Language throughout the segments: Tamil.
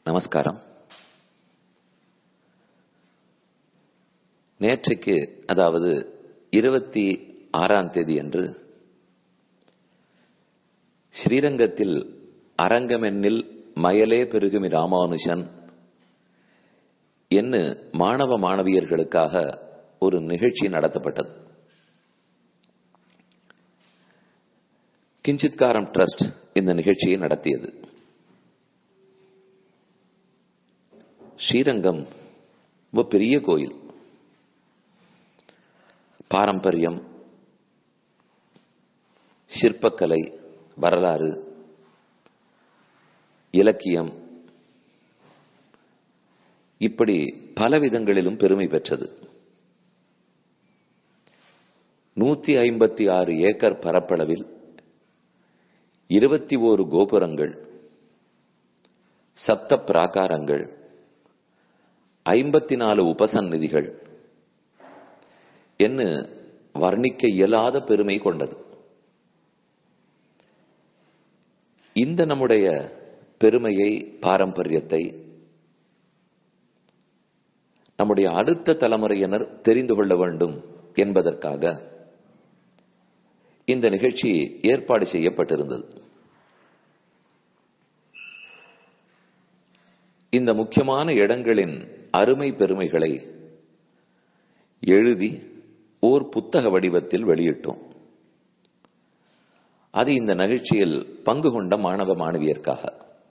நமஸ்காரம் நேற்றைக்கு அதாவது இருபத்தி ஆறாம் தேதி அன்று ஸ்ரீரங்கத்தில் அரங்கமென்னில் மயலே பெருகுமி ராமானுஜன் என்று மாணவ மாணவியர்களுக்காக ஒரு நிகழ்ச்சி நடத்தப்பட்டது கிஞ்சித்காரம் ட்ரஸ்ட் இந்த நிகழ்ச்சியை நடத்தியது ஸ்ரீரங்கம் ரொம்ப பெரிய கோயில் பாரம்பரியம் சிற்பக்கலை வரலாறு இலக்கியம் இப்படி பல விதங்களிலும் பெருமை பெற்றது நூத்தி ஐம்பத்தி ஆறு ஏக்கர் பரப்பளவில் இருபத்தி ஓரு கோபுரங்கள் சப்த பிராகாரங்கள் ஐம்பத்தி நாலு உபசந்நிதிகள் என்று வர்ணிக்க இயலாத பெருமை கொண்டது இந்த நம்முடைய பெருமையை பாரம்பரியத்தை நம்முடைய அடுத்த தலைமுறையினர் தெரிந்து கொள்ள வேண்டும் என்பதற்காக இந்த நிகழ்ச்சி ஏற்பாடு செய்யப்பட்டிருந்தது இந்த முக்கியமான இடங்களின் அருமை பெருமைகளை எழுதி ஓர் புத்தக வடிவத்தில் வெளியிட்டோம் அது இந்த நிகழ்ச்சியில் பங்கு கொண்ட மாணவ மாணவியர்க்காக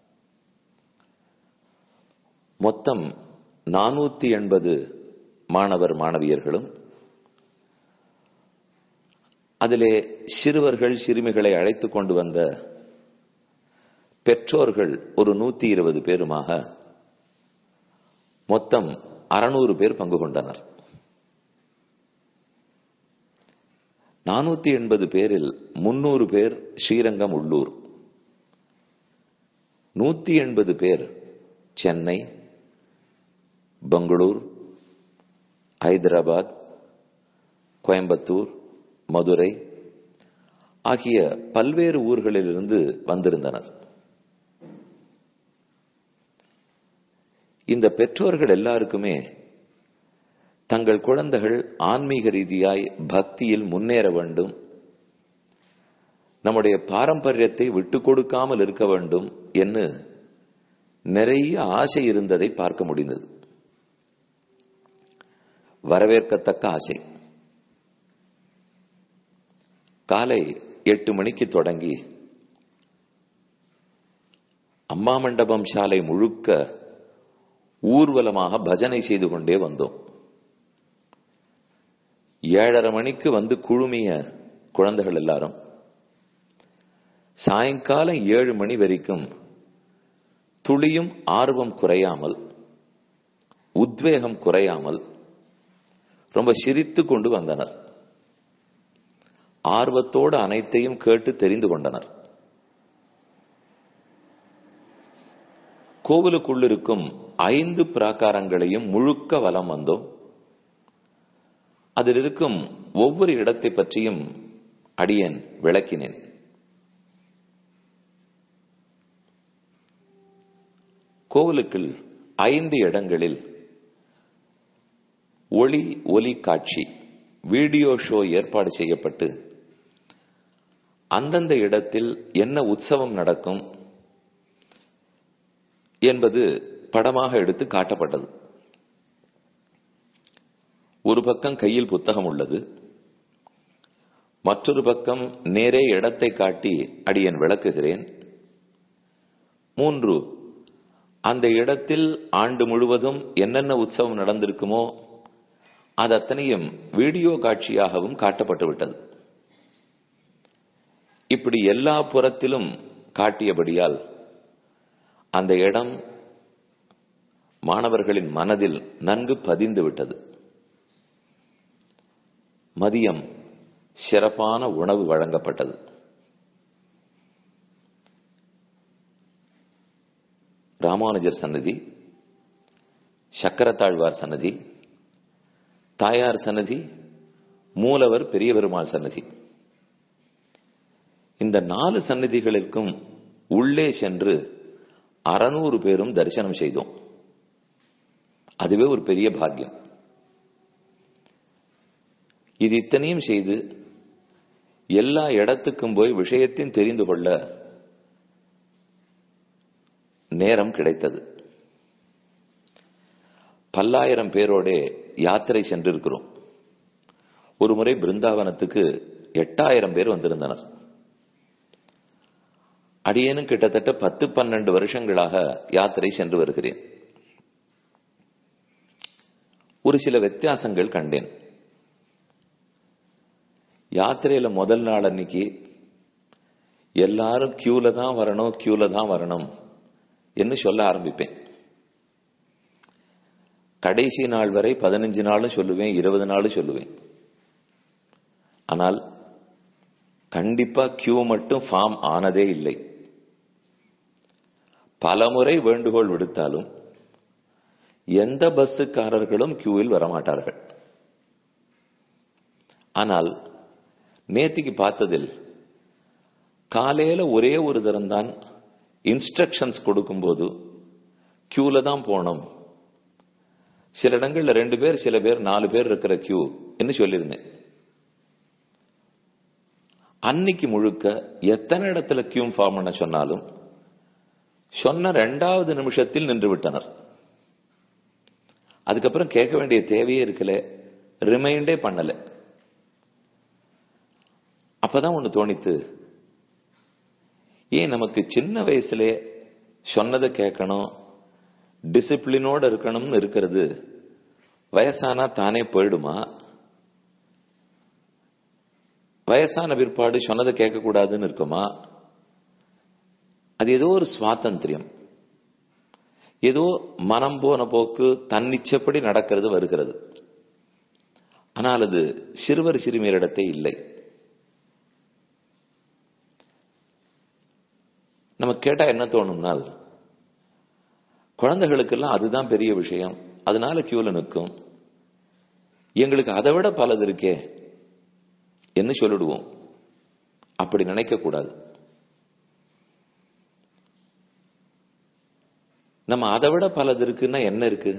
மொத்தம் நானூத்தி எண்பது மாணவர் மாணவியர்களும் அதிலே சிறுவர்கள் சிறுமிகளை அழைத்துக் கொண்டு வந்த பெற்றோர்கள் ஒரு நூத்தி இருபது பேருமாக மொத்தம் அறுநூறு பேர் பங்கு கொண்டனர் நானூத்தி எண்பது பேரில் முன்னூறு பேர் ஸ்ரீரங்கம் உள்ளூர் நூத்தி எண்பது பேர் சென்னை பெங்களூர் ஹைதராபாத் கோயம்புத்தூர் மதுரை ஆகிய பல்வேறு ஊர்களிலிருந்து வந்திருந்தனர் இந்த பெற்றோர்கள் எல்லாருக்குமே தங்கள் குழந்தைகள் ஆன்மீக ரீதியாய் பக்தியில் முன்னேற வேண்டும் நம்முடைய பாரம்பரியத்தை விட்டு கொடுக்காமல் இருக்க வேண்டும் என்று நிறைய ஆசை இருந்ததை பார்க்க முடிந்தது வரவேற்கத்தக்க ஆசை காலை எட்டு மணிக்கு தொடங்கி அம்மா மண்டபம் சாலை முழுக்க ஊர்வலமாக பஜனை செய்து கொண்டே வந்தோம் ஏழரை மணிக்கு வந்து குழுமிய குழந்தைகள் எல்லாரும் சாயங்காலம் ஏழு மணி வரைக்கும் துளியும் ஆர்வம் குறையாமல் உத்வேகம் குறையாமல் ரொம்ப சிரித்து கொண்டு வந்தனர் ஆர்வத்தோடு அனைத்தையும் கேட்டு தெரிந்து கொண்டனர் கோவிலுக்குள்ளிருக்கும் ஐந்து பிராகாரங்களையும் முழுக்க வலம் வந்தோம் அதில் இருக்கும் ஒவ்வொரு இடத்தை பற்றியும் அடியேன் விளக்கினேன் கோவிலுக்குள் ஐந்து இடங்களில் ஒளி ஒலி காட்சி வீடியோ ஷோ ஏற்பாடு செய்யப்பட்டு அந்தந்த இடத்தில் என்ன உற்சவம் நடக்கும் என்பது படமாக எடுத்து காட்டப்பட்டது ஒரு பக்கம் கையில் புத்தகம் உள்ளது மற்றொரு பக்கம் நேரே இடத்தை காட்டி அடியன் விளக்குகிறேன் மூன்று அந்த இடத்தில் ஆண்டு முழுவதும் என்னென்ன உற்சவம் நடந்திருக்குமோ அது அத்தனையும் வீடியோ காட்சியாகவும் காட்டப்பட்டு விட்டது இப்படி எல்லா புறத்திலும் காட்டியபடியால் அந்த இடம் மாணவர்களின் மனதில் நன்கு பதிந்து விட்டது மதியம் சிறப்பான உணவு வழங்கப்பட்டது ராமானுஜர் சன்னதி சக்கரத்தாழ்வார் சன்னதி தாயார் சன்னதி மூலவர் பெரிய பெருமாள் சன்னதி இந்த நாலு சன்னதிகளுக்கும் உள்ளே சென்று அறநூறு பேரும் தரிசனம் செய்தோம் அதுவே ஒரு பெரிய பாக்கியம் இது இத்தனையும் செய்து எல்லா இடத்துக்கும் போய் விஷயத்தையும் தெரிந்து கொள்ள நேரம் கிடைத்தது பல்லாயிரம் பேரோட யாத்திரை சென்றிருக்கிறோம் ஒரு முறை பிருந்தாவனத்துக்கு எட்டாயிரம் பேர் வந்திருந்தனர் அடியேனும் கிட்டத்தட்ட பத்து பன்னெண்டு வருஷங்களாக யாத்திரை சென்று வருகிறேன் ஒரு சில வித்தியாசங்கள் கண்டேன் யாத்திரையில முதல் நாள் அன்னைக்கு எல்லாரும் கியூல தான் வரணும் கியூல தான் வரணும் என்று சொல்ல ஆரம்பிப்பேன் கடைசி நாள் வரை பதினஞ்சு நாளும் சொல்லுவேன் இருபது நாளும் சொல்லுவேன் ஆனால் கண்டிப்பா கியூ மட்டும் ஃபார்ம் ஆனதே இல்லை பலமுறை வேண்டுகோள் விடுத்தாலும் எந்த பஸ்ஸுக்காரர்களும் கியூவில் வரமாட்டார்கள் ஆனால் நேத்திக்கு பார்த்ததில் காலையில ஒரே ஒரு தரம் தான் இன்ஸ்ட்ரக்ஷன்ஸ் கொடுக்கும்போது கியூல தான் போனோம் சில இடங்கள்ல ரெண்டு பேர் சில பேர் நாலு பேர் இருக்கிற கியூ என்று சொல்லியிருந்தேன் அன்னைக்கு முழுக்க எத்தனை இடத்துல கியூ ஃபார்ம் பண்ண சொன்னாலும் சொன்ன ரெண்டாவது நிமிஷத்தில் நின்று விட்டனர் அதுக்கப்புறம் கேட்க வேண்டிய தேவையே இருக்கல ரிமைண்டே பண்ணல அப்பதான் ஒண்ணு தோணித்து ஏன் நமக்கு சின்ன வயசுலே சொன்னதை கேட்கணும் டிசிப்ளினோட இருக்கணும்னு இருக்கிறது வயசானா தானே போயிடுமா வயசான பிற்பாடு சொன்னதை கேட்கக்கூடாதுன்னு இருக்குமா அது ஏதோ ஒரு சுவாதந்திரியம் ஏதோ மனம் போன போக்கு தன்னிச்சப்படி நடக்கிறது வருகிறது ஆனால் அது சிறுவர் சிறுமியரிடத்தே இல்லை நம்ம கேட்டா என்ன தோணும்னால் குழந்தைகளுக்கெல்லாம் அதுதான் பெரிய விஷயம் அதனால கியூல நிற்கும் எங்களுக்கு அதை விட பலது இருக்கே என்ன சொல்லிடுவோம் அப்படி நினைக்க கூடாது நம்ம அதை விட பலது இருக்குன்னா என்ன இருக்கு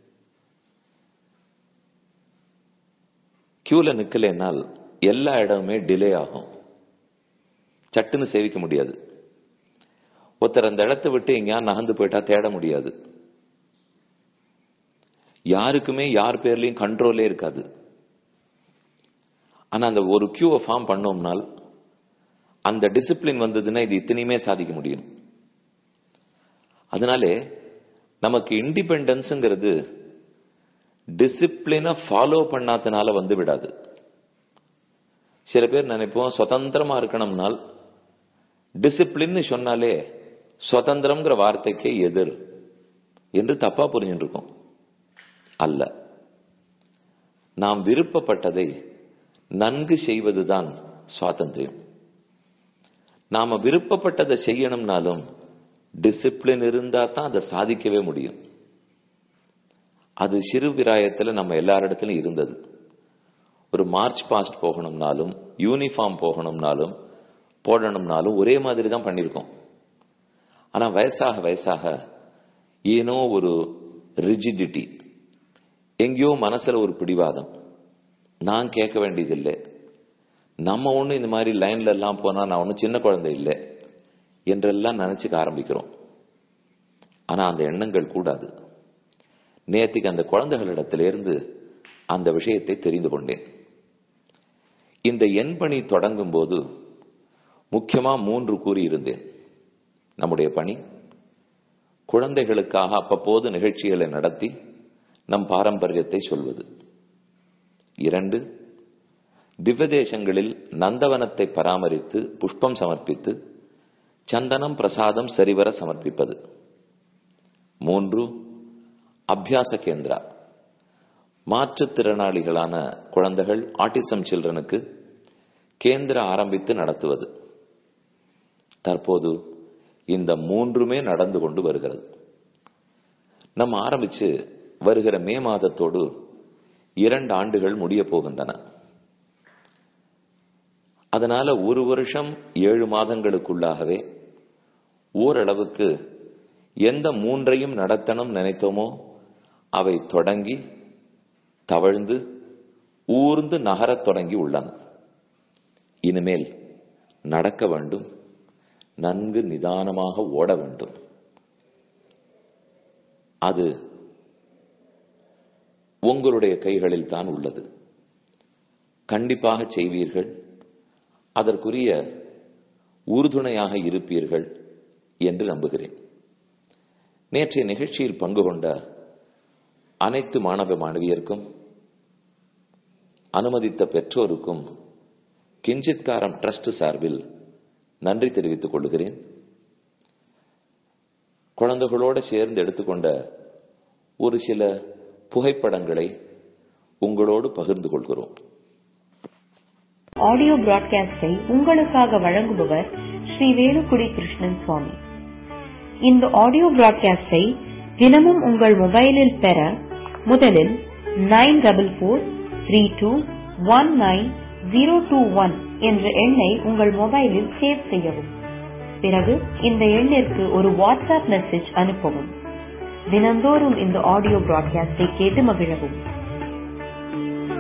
கியூல நிக்கலைன்னால் எல்லா இடமுமே டிலே ஆகும் சட்டுன்னு சேவிக்க முடியாது ஒருத்தர் அந்த இடத்தை விட்டு எங்கேயா நகர்ந்து போயிட்டா தேட முடியாது யாருக்குமே யார் பேர்லயும் கண்ட்ரோலே இருக்காது ஆனா அந்த ஒரு கியூவை ஃபார்ம் பண்ணோம்னால் அந்த டிசிப்ளின் வந்ததுன்னா இது இத்தனையுமே சாதிக்க முடியும் அதனாலே நமக்கு இண்டிபெண்டன்ஸுங்கிறது டிசிப்ளினை ஃபாலோ பண்ணாதனால வந்து விடாது சில பேர் நினைப்போம் சுதந்திரமா இருக்கணும்னால் டிசிப்ளின்னு சொன்னாலே சுதந்திரம்ங்கிற வார்த்தைக்கே எதிர் என்று தப்பா புரிஞ்சுட்டு இருக்கோம் அல்ல நாம் விருப்பப்பட்டதை நன்கு செய்வதுதான் சுவாதந்திரம் நாம விருப்பப்பட்டதை செய்யணும்னாலும் டிசிப்ளின் இருந்தா தான் அதை சாதிக்கவே முடியும் அது சிறு விராயத்தில் நம்ம எல்லாரிடத்திலும் இருந்தது ஒரு மார்ச் பாஸ்ட் போகணும்னாலும் யூனிஃபார்ம் போகணும்னாலும் போடணும்னாலும் ஒரே மாதிரி தான் பண்ணியிருக்கோம் ஆனா வயசாக வயசாக ஏனோ ஒரு ரிஜிடிட்டி எங்கேயோ மனசுல ஒரு பிடிவாதம் நான் கேட்க வேண்டியதில்லை நம்ம ஒண்ணு இந்த மாதிரி லைன்ல எல்லாம் போனா நான் ஒன்னும் சின்ன குழந்தை இல்லை என்றெல்லாம் நினைச்சுக்க ஆரம்பிக்கிறோம் ஆனா அந்த எண்ணங்கள் கூடாது நேற்றுக்கு அந்த குழந்தைகளிடத்திலிருந்து அந்த விஷயத்தை தெரிந்து கொண்டேன் இந்த எண் பணி தொடங்கும் போது முக்கியமா மூன்று கூறியிருந்தேன் நம்முடைய பணி குழந்தைகளுக்காக அப்பப்போது நிகழ்ச்சிகளை நடத்தி நம் பாரம்பரியத்தை சொல்வது இரண்டு திவ்யதேசங்களில் நந்தவனத்தை பராமரித்து புஷ்பம் சமர்ப்பித்து சந்தனம் பிரசாதம் சரிவர சமர்ப்பிப்பது மூன்று அபியாச கேந்திரா மாற்றுத்திறனாளிகளான குழந்தைகள் ஆட்டிசம் சில்ட்ரனுக்கு கேந்திர ஆரம்பித்து நடத்துவது தற்போது இந்த மூன்றுமே நடந்து கொண்டு வருகிறது நம்ம ஆரம்பிச்சு வருகிற மே மாதத்தோடு இரண்டு ஆண்டுகள் முடிய போகின்றன அதனால ஒரு வருஷம் ஏழு மாதங்களுக்குள்ளாகவே ஓரளவுக்கு எந்த மூன்றையும் நடத்தணும் நினைத்தோமோ அவை தொடங்கி தவழ்ந்து ஊர்ந்து நகரத் தொடங்கி உள்ளன இனிமேல் நடக்க வேண்டும் நன்கு நிதானமாக ஓட வேண்டும் அது உங்களுடைய கைகளில் தான் உள்ளது கண்டிப்பாக செய்வீர்கள் அதற்குரிய உறுதுணையாக இருப்பீர்கள் என்று நம்புகிறேன் நேற்றைய நிகழ்ச்சியில் பங்கு கொண்ட அனைத்து மாணவ மாணவியருக்கும் அனுமதித்த பெற்றோருக்கும் கிஞ்சித்காரம் ட்ரஸ்ட் சார்பில் நன்றி தெரிவித்துக் கொள்கிறேன் குழந்தைகளோடு சேர்ந்து எடுத்துக்கொண்ட ஒரு சில புகைப்படங்களை உங்களோடு பகிர்ந்து கொள்கிறோம் ஆடியோ பிராட்காஸ்டை உங்களுக்காக வழங்குபவர் ஸ்ரீ வேலுக்குடி கிருஷ்ணன் சுவாமி இந்த ஆடியோ பிராட்காஸ்டை தினமும் உங்கள் மொபைலில் பெற முதலில் nine double four three two one nine zero two one என்ற எண்ணை உங்கள் மொபைலில் சேவ் செய்யவும் பிறகு இந்த எண்ணிற்கு ஒரு வாட்ஸ்அப் மெசேஜ் அனுப்பவும் தினந்தோறும் இந்த ஆடியோ பிராட்காஸ்டை கேட்டு மகிழவும்